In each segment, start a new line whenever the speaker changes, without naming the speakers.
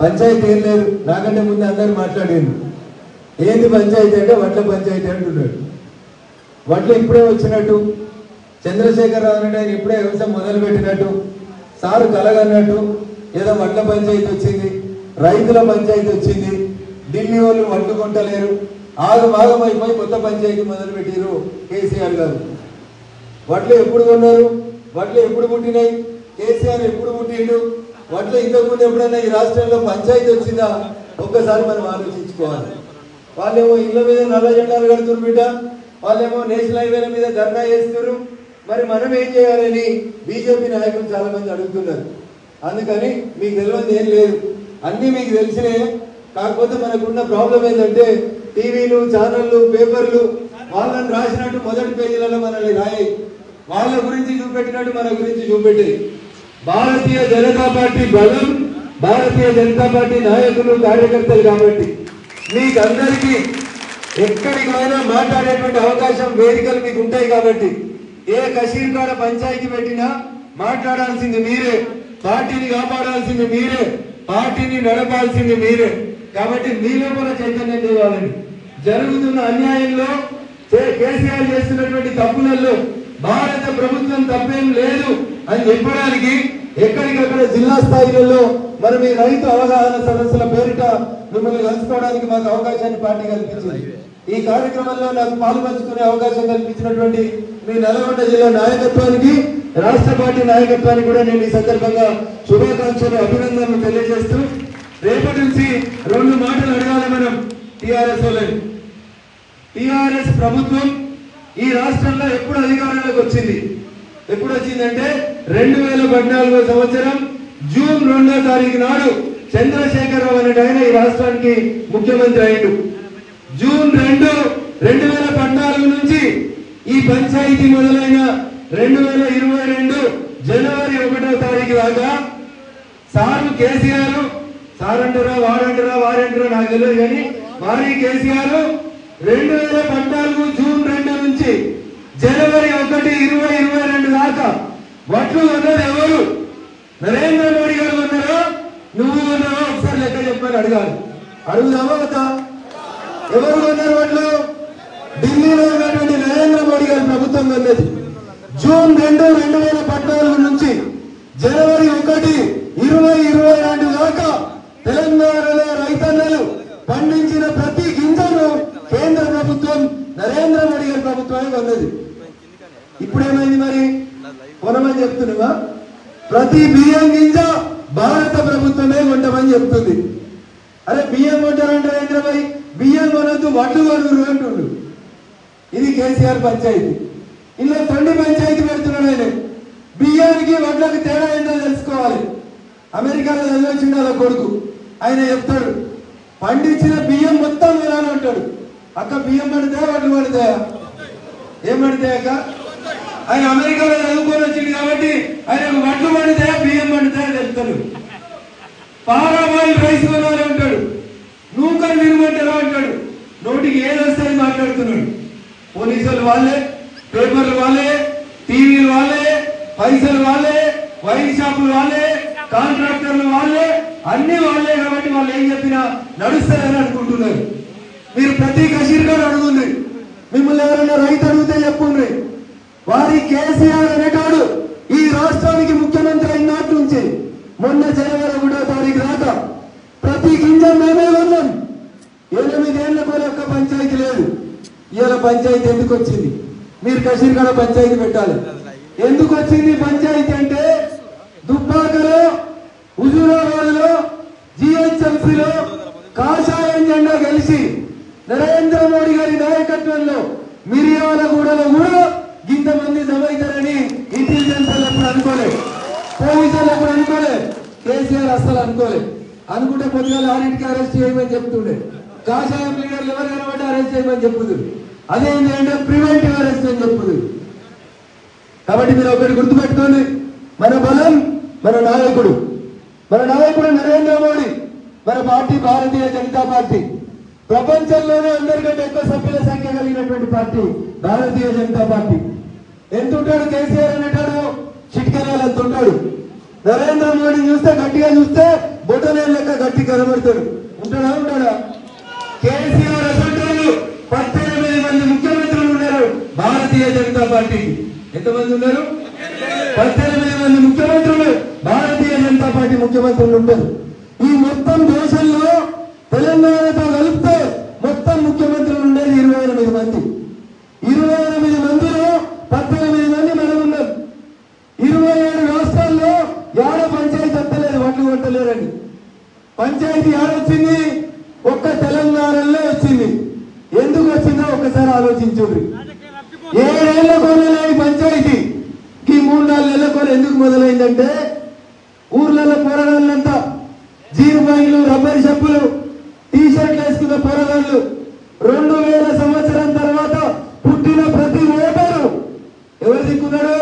పంచాయతీ ఏం లేదు నాకంటే ముందు అందరు మాట్లాడిండు ఏంది పంచాయతీ అంటే వడ్ల పంచాయతీ అంటున్నాడు వడ్లు ఇప్పుడే వచ్చినట్టు చంద్రశేఖర్ రావు అంటే ఆయన ఇప్పుడే వ్యవసాయం మొదలు పెట్టినట్టు సారు కలగన్నట్టు ఏదో వడ్ల పంచాయతీ వచ్చింది రైతుల పంచాయతీ వచ్చింది ఢిల్లీ వాళ్ళు వడ్లు కొంటలేరు ఆగం ఆగం అయిపోయి కొత్త పంచాయతీ మొదలు పెట్టిరు కేసీఆర్ గారు వడ్లు ఎప్పుడు కొన్నారు వడ్లు ఎప్పుడు పుట్టినాయి కేసీఆర్ ఎప్పుడు పుట్టిండు వడ్లు ఇంతకుముందు ఎప్పుడైనా ఈ రాష్ట్రంలో పంచాయతీ వచ్చిందా ఒక్కసారి మనం ఆలోచించుకోవాలి వాళ్ళేమో ఇళ్ళ మీద నల్ల జెండాలు కడుతున్నారు బిడ్డ వాళ్ళేమో నేషనల్ హైవేల మీద ధర్నా చేస్తున్నారు మరి మనం ఏం చేయాలని బీజేపీ నాయకులు చాలా మంది అడుగుతున్నారు అందుకని మీకు తెలియదు ఏం లేదు అన్నీ మీకు తెలిసినే కాకపోతే మనకున్న ప్రాబ్లం ఏంటంటే టీవీలు ఛానళ్ళు పేపర్లు వాళ్ళని రాసినట్టు మొదటి పేజీలలో మనల్ని రాయి వాళ్ళ గురించి చూపెట్టినట్టు మన గురించి చూపెట్టి భారతీయ జనతా పార్టీ బలం భారతీయ జనతా పార్టీ నాయకులు కార్యకర్తలు కాబట్టి మీకందరికీ ఎక్కడికి పోయినా మాట్లాడేటువంటి అవకాశం వేదికలు మీకు ఉంటాయి కాబట్టి ఏ కషీర్ కాడ పంచాయతీ పెట్టినా మాట్లాడాల్సింది మీరే పార్టీని కాపాడాల్సింది మీరే పార్టీని నడపాల్సింది మీరే కాబట్టి మీలో కూడా చైతన్యం తేవాలని జరుగుతున్న అన్యాయంలో చే- కేసీఆర్ చేస్తున్నటువంటి తప్పులలో భారత ప్రభుత్వం తప్పేం లేదు అని చెప్పడానికి ఎక్కడికక్కడ జిల్లా స్థాయిలలో మనం ఈ రైతు అవగాహన సదస్సుల పేరిట మిమ్మల్ని కలుసుకోవడానికి మాకు అవకాశాన్ని పార్టీ కల్పించింది ఈ కార్యక్రమంలో నాకు పాలు పంచుకునే అవకాశం కల్పించినటువంటి మీ నల్గొండ జిల్లా నాయకత్వానికి రాష్ట్ర పార్టీ నాయకత్వానికి కూడా నేను ఈ సందర్భంగా శుభాకాంక్షలు అభినందనలు తెలియజేస్తూ రేపటి నుంచి రెండు మాటలు అడగాలి మనం టిఆర్ఎస్ వాళ్ళని టిఆర్ఎస్ ప్రభుత్వం ఈ రాష్ట్రంలో ఎప్పుడు అధికారంలోకి వచ్చింది ఎప్పుడు వచ్చిందంటే రెండు వేల పద్నాలుగో సంవత్సరం జూన్ రెండో తారీఖు నాడు చంద్రశేఖరరావు అనే ఆయన ఈ రాష్ట్రానికి ముఖ్యమంత్రి అయ్యిండు జూన్ రెండు రెండు వేల పద్నాలుగు నుంచి ఈ పంచాయతీ మొదలైన రెండు వేల ఇరవై రెండు జనవరి ఒకటో తారీఖు దాకా సారు కేసీఆర్ సార్ అంటారా వాడంటారా వారంటారా నాకు తెలియదు కానీ వారి కేసీఆర్ రెండు వేల పద్నాలుగు జూన్ రెండు నుంచి జనవరి ఒకటి ఇరవై ఇరవై రెండు దాకా వడ్లు కొన్నది ఎవరు నరేంద్ర మోడీ గారు కొన్నారా నువ్వు కొన్నావా ఒకసారి లెక్క చెప్పని అడగాలి అడుగుదామా వద్దా ఎవరు కొన్నారు వడ్లు ఢిల్లీలో ఉన్నటువంటి నరేంద్ర మోడీ గారి ప్రభుత్వం కొన్నది జూన్ రెండు రెండు వేల పద్నాలుగు నుంచి జనవరి ఒకటి ఇరవై ఇరవై రెండు దాకా తెలంగాణలో రైతన్నలు పండించిన ప్రతి గింజను కేంద్ర ప్రభుత్వం నరేంద్ర మోడీ గారి ప్రభుత్వమే కొన్నది ఇప్పుడేమైంది మరి కొనమని చెప్తున్నావా ప్రతి బియ్యం గింజ భారత ప్రభుత్వమే కొంటామని చెప్తుంది అరే బియ్యం కొంటారంటే హైదరాబాద్ బియ్యం కొనొద్దు వడ్లు కొనురు అంటుండు ఇది కేసీఆర్ పంచాయతీ ఇలా తొండి పంచాయతీ పెడుతున్నాడు ఆయన బియ్యానికి వడ్లకు తేడా ఏంటో తెలుసుకోవాలి అమెరికాలో చదివచ్చిండు అలా కొడుకు ఆయన చెప్తాడు పండించిన బియ్యం మొత్తం వినాలి అంటాడు అక్క బియ్యం పడితే వడ్లు పడతాయా ఏం పడతాయి అక్క ఆయన అమెరికాలో చదువుకొని వచ్చింది కాబట్టి ఆయన వడ్లు పడితే బియ్యం పడితే చెప్తాడు పారాబాయిల్ రైస్ కొనాలి అంటాడు నూకలు వినమంటారా అంటాడు నోటికి ఏది వస్తే అది మాట్లాడుతున్నాడు పోలీసులు వాళ్ళే పేపర్లు వాళ్ళే టీవీలు వాళ్ళే పైసలు వాళ్ళే వైన్ షాపులు వాళ్ళే కాంట్రాక్టర్లు వాళ్ళే అన్ని వాళ్ళే కాబట్టి వాళ్ళు ఏం చెప్పినా నడుస్తారని అనుకుంటున్నారు మీరు ప్రతి కషీర్ గారు అడుగుంది మిమ్మల్ని ఎవరైనా రైతు అడిగితే చెప్పుండ్రి వారి కేసీఆర్ అనేటాడు ఈ రాష్ట్రానికి ముఖ్యమంత్రి అయినాటి నుంచి మొన్న జనవరి ఒకటో తారీఖు దాకా ప్రతి గింజ మేమే కొన్నాం ఎనిమిదేళ్ల కూడా ఒక్క పంచాయతీ లేదు ఇవాళ పంచాయతీ ఎందుకు వచ్చింది మీరు కషీర్ కాడ పంచాయతీ పెట్టాలి ఎందుకు వచ్చింది పంచాయతీ అంటే దుబ్బాకలో హుజూరాబాద్లో జిహెచ్ఎంసీలో కాషాయం జెండా కలిసి నరేంద్ర మోడీ గారి నాయకత్వంలో మిరియాలగూడలో కూడా ఇంతమంది జమైతారని ఇంటెలిజెన్స్ వాళ్ళు ఎప్పుడు అనుకోలే పోలీసులు ఎప్పుడు అనుకోలే కేసీఆర్ అస్సలు అనుకోలే అనుకుంటే పొద్దుగాల ఆడింటికి అరెస్ట్ చేయమని చెప్తుండే కాషాయం లీడర్లు ఎవరు కనబడి అరెస్ట్ చేయమని చెప్పుదురు అదేంటి అంటే ప్రివెంటివ్ అరెస్ట్ అని చెప్పుదురు కాబట్టి మీరు ఒకటి గుర్తుపెట్టుకోండి మన బలం మన నాయకుడు మన నాయకుడు నరేంద్ర మోడీ మన పార్టీ భారతీయ జనతా పార్టీ ప్రపంచంలోనే అందరికంటే ఎక్కువ సభ్యుల సంఖ్య కలిగినటువంటి పార్టీ భారతీయ జనతా పార్టీ ఎంత ఉంటాడు కేసీఆర్ అనేటాడు చిట్కెనాలు ఎంత ఉంటాడు నరేంద్ర మోడీ చూస్తే గట్టిగా చూస్తే బొటనే లెక్క గట్టి కనబడతాడు ఉంటాడా ఉంటాడా కేసీఆర్ అసంటోళ్ళు పద్దెనిమిది మంది ముఖ్యమంత్రులు ఉన్నారు భారతీయ జనతా పార్టీకి ఎంతమంది ఉన్నారు పద్దెనిమిది మంది ముఖ్యమంత్రులు భారతీయ జనతా పార్టీ ముఖ్యమంత్రులు ఉంటారు ఈ మొత్తం దేశంలో తెలంగాణతో కలిపితే మొత్తం ముఖ్యమంత్రులు ఉండేది ఇరవై ఎనిమిది మంది ఇరవై ఎనిమిది మందిలో పద్దెనిమిది మంది మనం ఉన్నాం ఇరవై ఏడు రాష్ట్రాల్లో యాడ పంచాయతీ వస్తలేదు వడ్లు కొట్టలేరని పంచాయతీ యాడొచ్చింది ఒక్క తెలంగాణలో వచ్చింది ఎందుకు వచ్చిందో ఒక్కసారి ఆలోచించుండ్రి ఏడేళ్ల కొనలేని పంచాయతీ ఈ మూడు నాలుగు నెలల కొన ఎందుకు మొదలైందంటే ఊర్లలో పోరగాళ్ళంతా జీరు బ్యాంకులు రబ్బర్ షప్పులు టీ షర్ట్లు వేసుకున్న పోరగాళ్ళు రెండు వేల సంవత్సరం తర్వాత పుట్టిన ప్రతి ఓటరు ఎవరు దిక్కున్నారు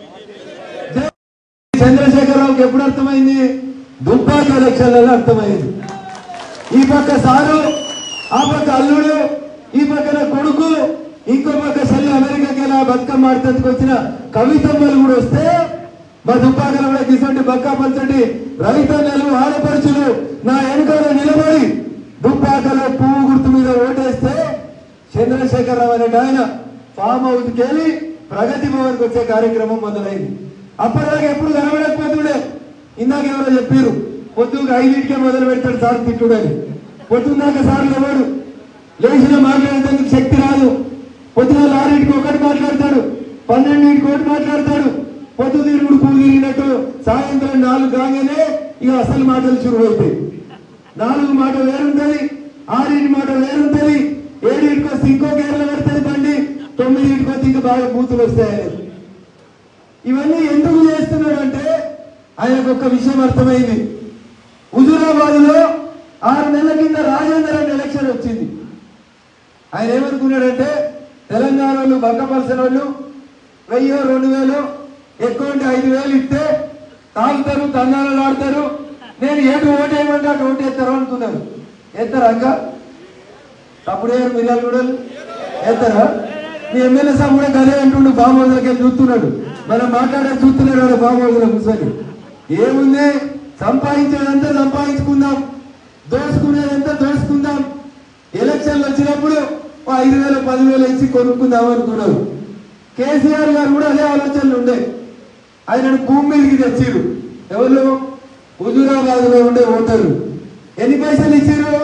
చంద్రశేఖరరావుకి ఎప్పుడు అర్థమైంది దుబ్బాక ఎలక్షన్లలో అర్థమైంది ఈ పక్క సారు ఆ పక్క అల్లుడు ఈ పక్కన కొడుకు ఇంకో పక్క చెల్లి అమెరికాకి వెళ్ళి ఆ బతుకమ్మ ఆడతానికి వచ్చిన కవితమ్మలు కూడా వస్తే మా దుబ్బాకలు కూడా తీసుకుంటే బక్క పంచండి రైతన్నలు ఆడపడుచులు నా వెనుకలో నిలబడి దుబ్బాకలో పువ్వు గుర్తు మీద ఓటేస్తే చంద్రశేఖరరావు అనేట ఆయన ఫామ్ హౌస్కి వెళ్ళి ప్రగతి భవన్కి వచ్చే కార్యక్రమం మొదలైంది అప్పటిదాకా ఎప్పుడు కనబడకపోతుండే ఇందాక ఎవరో చెప్పారు పొద్దుగా ఐదింటికే మొదలు పెడతాడు సార్ తిట్టుడని పొద్దున్నాక సార్ ఎవడు లేచిన మాట్లాడేందుకు శక్తి రాదు పొద్దున ఆరింటికి ఒకటి మాట్లాడతాడు పన్నెండింటికి ఒకటి మాట్లాడతాడు పొద్దు తిరుగుడు పువ్వు తిరిగినట్టు సాయంత్రం నాలుగు కాగానే ఇక అసలు మాటలు చురువు అవుతాయి నాలుగు మాట వేరుంటది ఆరింటి మాట వేరుంటది ఏడింటికి వస్తే ఇంకో గేర్ల పెడుతుంది బండి తొమ్మిదింటికి వస్తే ఇంకా బాగా బూతులు వస్తాయని ఇవన్నీ ఎందుకు చేస్తున్నాడు అంటే ఆయనకు ఒక విషయం అర్థమైంది హుజురాబాద్ లో ఆరు నెలల కింద రాజేందర్ అనే ఎలక్షన్ వచ్చింది ఆయన ఏమనుకున్నాడంటే తెలంగాణలో బక్కపరిచిన వాళ్ళు వెయ్యో రెండు వేలు ఎక్కువ ఉంటే ఐదు వేలు ఇస్తే తాగుతారు తందాలు ఆడతారు నేను ఏటు ఓటు వేయమంటే అటు ఓటు వేస్తారు అనుకున్నారు ఎత్తారా అక్క అప్పుడే మిర్యాలు కూడా ఎత్తారా మీ ఎమ్మెల్యే సాబ్ కూడా గదే అంటుండు ఫామ్ హౌస్లకి వెళ్ళి చూస్తున్నాడు మనం మాట్లాడే చూస్తున్నాడు వాడు ఫామ్ హౌస్లో కూర్చొని ఏముంది సంపాదించేదంతా సంపాదించుకుందాం దోసుకునేదంతా దోసుకుందాం ఎలక్షన్లు వచ్చినప్పుడు ఓ ఐదు వేలు పదివేలు ఇచ్చి కొనుక్కుందాం అనుకున్నారు కేసీఆర్ గారు కూడా అదే ఆలోచనలు ఉండే ఆయనను భూమి మీదకి తెచ్చిరు ఎవరు హుజూరాబాద్ లో ఉండే ఓటర్లు ఎన్ని పైసలు ఇచ్చిరు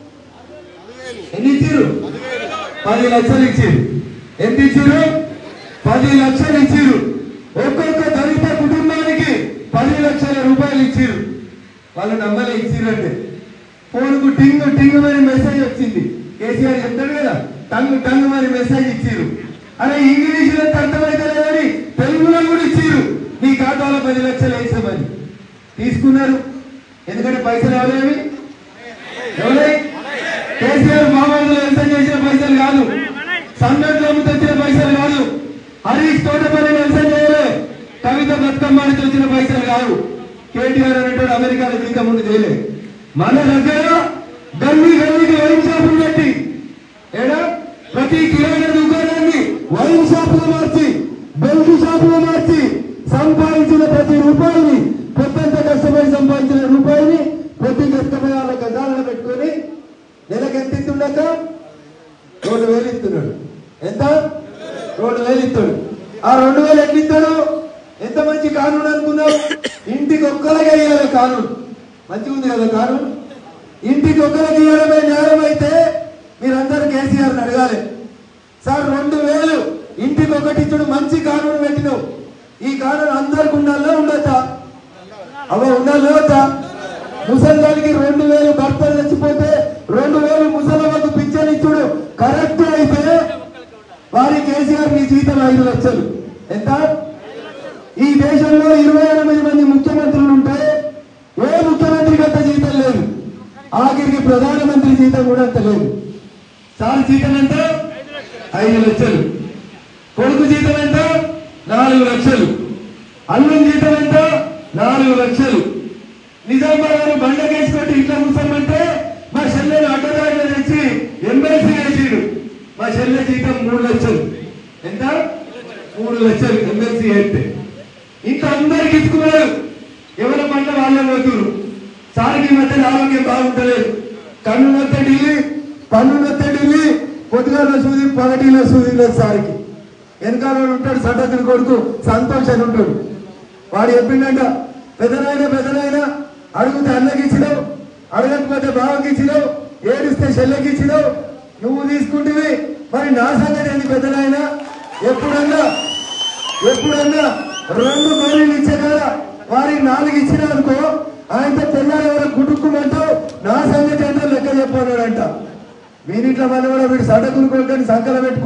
ఎన్ని ఇచ్చిరు పది లక్షలు ఇచ్చిరు ఎంత ఇచ్చిరు పది లక్షలు ఇచ్చిరు ఒక్కొక్క దళిత కుటుంబానికి పది లక్షల రూపాయలు ఇచ్చిరు వాళ్ళు నమ్మలే ఇచ్చిరంటే ఫోన్కు టింగ్ టింగ్ అని మెసేజ్ వచ్చింది కేసీఆర్ చెప్తాడు కదా టంగ్ టంగ్ అని మెసేజ్ ఇచ్చిరు అరే ఇంగ్లీష్ లో అర్థమైతే లేదని తెలుగులో కూడా ఇచ్చిరు నీ ఖాతాలో పది లక్షలు వేసామని తీసుకున్నారు ఎందుకంటే పైసలు ఎవరేవి ఎవరే కేసీఆర్ మామూలు వ్యవసాయం చేసిన పైసలు కాదు సన్నట్లో తెచ్చిన పైసలు కాదు హరీష్ తోటపల్లి వ్యవసాయం చేయలే కవిత బతుకమ్మ నుంచి వచ్చిన పైసలు కాదు కేటీఆర్ అనేటువంటి అమెరికాలో జీతం ముందు చేయలే మన దగ్గర గల్లీ గల్లీకి వైన్ షాపులు పెట్టి ఏడా ప్రతి కిరాణా దుకాణాన్ని వైన్ షాపులు మార్చి బెల్ట్ షాపులు మార్చి సంపాదించిన ప్రతి రూపాయిని పొద్దంత కష్టపడి సంపాదించిన రూపాయిని ప్రతి కష్టపడి వాళ్ళ గజాలను పెట్టుకొని నెలకు ఎంత ఇస్తుండక రెండు వేలు ఇస్తున్నాడు ఎంత రెండు వేలు ఇస్తాడు ఆ రెండు వేలు ఎట్లా ఇస్తాడు ఎంత మంచి కానూన్ అనుకున్నావు ఇంటికి ఒక్కలకే ఇవ్వాలి కానూన్ మంచిగా ఉంది కదా కానూన్ ఇంటికి ఒక్కరికి ఇవ్వడమే న్యాయం అయితే మీరందరూ కేసీఆర్ని అడగాలి సార్ రెండు వేలు ఇంటికి ఒకటి ఇచ్చుడు మంచి కానూన్ పెట్టినావు ఈ కానూన్ అందరికి ఉండాలా ఉండొచ్చా అవ ఉండాలి వద్దా ముసలిదానికి రెండు వేలు భర్తలు చచ్చిపోతే రెండు వేలు ముసలమ్మకు పింఛన్ ఇచ్చుడు కరెక్ట్ అయితే వారి కేసీఆర్ మీ జీతం ఐదు లక్షలు ఎంత ఈ దేశంలో ఇరవై ఎనిమిది మంది ముఖ్యమంత్రులు ఉంటే ఏ ముఖ్యమంత్రికి అంత జీతం లేదు ఆఖరికి ప్రధానమంత్రి జీతం కూడా అంత లేదు సార్ జీతం ఎంత ఐదు లక్షలు కొడుకు జీతం ఎంత నాలుగు లక్షలు అల్లుని జీతం ఎంత నాలుగు లక్షలు నిజామాబాద్ బండకేసుకుంటే ఇట్లా కూర్చోమంటే మా చెల్లెలు అడ్డదారిలో తెచ్చి ఎమ్మెల్సీ వేసిడు మా చెల్లె జీతం మూడు లక్షలు ఎంత మూడు లక్షలు ఎమ్మెల్సీ అయితే ఇంకా అందరికి ఇచ్చుకున్నారు ఎవరి పంట వాళ్ళే పోతున్నారు సారికి ఈ మధ్యన ఆరోగ్యం బాగుంటలేదు కన్ను నొత్తే ఢిల్లీ పన్ను నొత్తే ఢిల్లీ పొద్దుగాల సూది పగటిలో సూది లేదు సారికి వెనకాల ఉంటాడు సడ్డకుని కొడుకు సంతోష్ అని ఉంటాడు వాడు చెప్పిండంట పెద్దనాయన పెద్దనాయన అడుగుతే అన్నకి ఇచ్చినావు అడగకపోతే బావకి ఇచ్చినావు ఏడిస్తే చెల్లెకి ఇచ్చినావు నువ్వు తీసుకుంటివి మరి నా సంగతి ఏంది పెద్దనాయన ఎప్పుడన్నా ఎప్పుడన్నా రెండు గోళీలు ఇచ్చే కదా వారికి నాలుగు ఇచ్చిన అనుకో ఆయనతో తెల్లారి ఎవరో కుటుక్కుమంటూ నా సంగతి ఏంటో లెక్క చెప్పన్నాడంట వీరిట్ల మన కూడా వీడు సడకులు కొడుకొని సంకలం పెట్టుకో